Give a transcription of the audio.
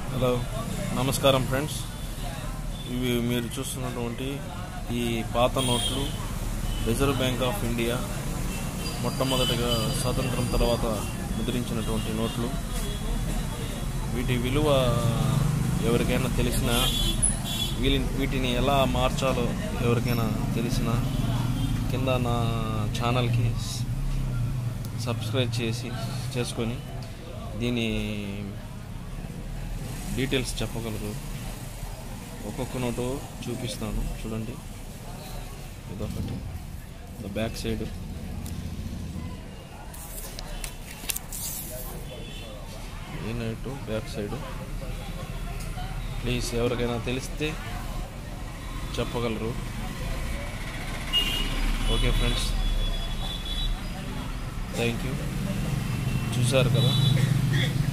hello నమస్కారం friends ఇవి మీరు చూస్తున్నటువంటి ఈ పాత నోట్లు రిజర్వ్ బ్యాంక్ ఆఫ్ ఇండియా మొట్టమొదటిగా స్వాతంత్రం తర్వాత ముద్రించినటువంటి నోట్లు వీటి విలువ ఎవరికైనా తెలిసినా వీలి వీటిని ఎలా మార్చాలో ఎవరికైనా తెలిసినా కింద నా ఛానల్కి సబ్స్క్రైబ్ చేసి చేసుకొని దీని డీటెయిల్స్ చెప్పగలరు ఒక్కొక్క నోటు చూపిస్తాను చూడండి ఇదొకటి బ్యాక్ సైడ్ ఈ నోటు బ్యాక్ సైడ్ ప్లీజ్ ఎవరికైనా తెలిస్తే చెప్పగలరు ఓకే ఫ్రెండ్స్ థ్యాంక్ యూ చూశారు కదా